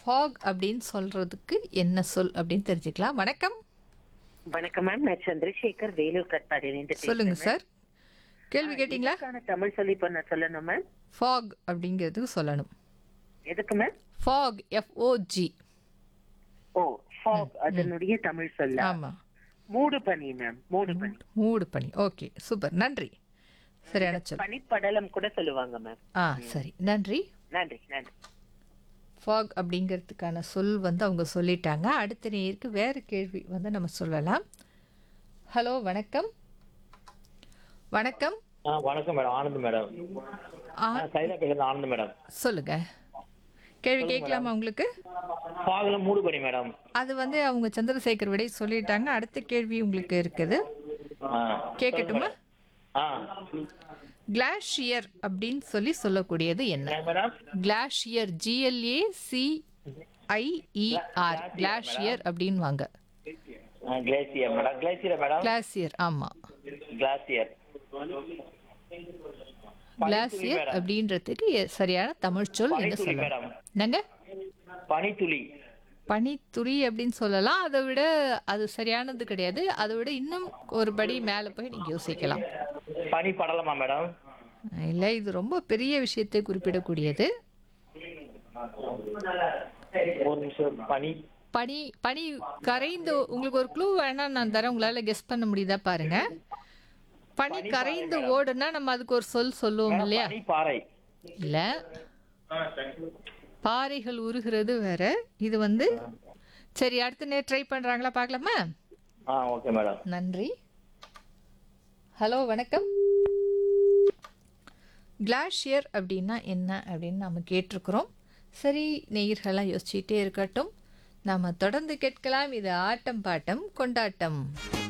fog அப்படின்னு சொல்றதுக்கு என்ன சொல் அப்படின்னு தெரிஞ்சுக்கலாம் வணக்கம் வணக்கம் மேம் நான் சந்திரசேகர் வேலூர் கட்பாடியிலிருந்து சொல்லுங்க சார் கேள்வி கேட்டிங்களா இதுக்கான தமிழ் சொல்லி இப்ப நான் சொல்லணும் மேம் ஃபாக் அப்படிங்கிறதுக்கு சொல்லணும் எதுக்கு மேம் ஃபாக் எஃப்ஓஜி ஓ ஃபாக் அதனுடைய தமிழ் சொல்ல ஆமா மூடு பனி மேம் மூடு பனி மூடு பண்ணி ஓகே சூப்பர் நன்றி சரியான சொல் பனிப்படலம் கூட சொல்லுவாங்க மேம் ஆ சரி நன்றி நன்றி நன்றி ஃபாக் அப்படிங்கிறதுக்கான சொல் வந்து அவங்க சொல்லிட்டாங்க அடுத்த நேருக்கு வேறு கேள்வி வந்து நம்ம சொல்லலாம் ஹலோ வணக்கம் வணக்கம் ஆ வணக்கம் மேடம் ஆனந்த் மேடம் ஆ ஆ சைதா பேசுறது ஆனந்த் மேடம் சொல்லுங்க கேள்வி கேட்கலாமா உங்களுக்கு ஃபாக்ல மூடு பண்ணி மேடம் அது வந்து அவங்க சந்திரசேகர் விடை சொல்லிட்டாங்க அடுத்த கேள்வி உங்களுக்கு இருக்குது ஆ கேட்கட்டுமா ஆ கிளாஷியர் அப்படின்னு சொல்லி சொல்லக்கூடியது என்ன என்ன madam glacier G L A C I E R glacier அப்படின்னு வாங்க glacier madam glacier madam glacier ஆமா கிளாசியர் கிளாசியர் அப்படின்றதுக்கு எ- சரியான தமிழ் சொல் என்ன பனித்துளி சொல்லலாம் மேடம் என்னங்க பனித்துளி பனித்துளி அப்படின்னு சொல்லலாம் அதை விட அது சரியானது கிடையாது அதை விட இன்னும் ஒரு படி மேலே போய் நீங்கள் யோசிக்கலாம் பனி படலமா மேடம் இல்லை இது ரொம்ப பெரிய விஷயத்தை குறிப்பிடக்கூடியது ஒரு நிமிஷம் பனி பனி பனி கரைந்து உங்களுக்கு ஒரு க்ளூ வேணா நான் தரேன் உங்களால் கெஸ் பண்ண முடியுதா பாருங்க பனி கரைந்து ஓடுனா நம்ம அதுக்கு ஒரு சொல் சொல்லுவோம் இல்லையா பனி பாறை இல்லை பாறைகள் உருகிறது வேற இது வந்து சரி அடுத்த நேரம் ட்ரை பண்ணுறாங்களா பார்க்கலாமா ஆ ஓகே மேடம் நன்றி ஹலோ வணக்கம் கிளாஷியர் அப்படின்னா என்ன அப்படின்னு நம்ம கேட்டிருக்கிறோம் சரி நேயர்களாக யோசிச்சுட்டே இருக்கட்டும் நாம் தொடர்ந்து கேட்கலாம் இது ஆட்டம் பாட்டம் கொண்டாட்டம்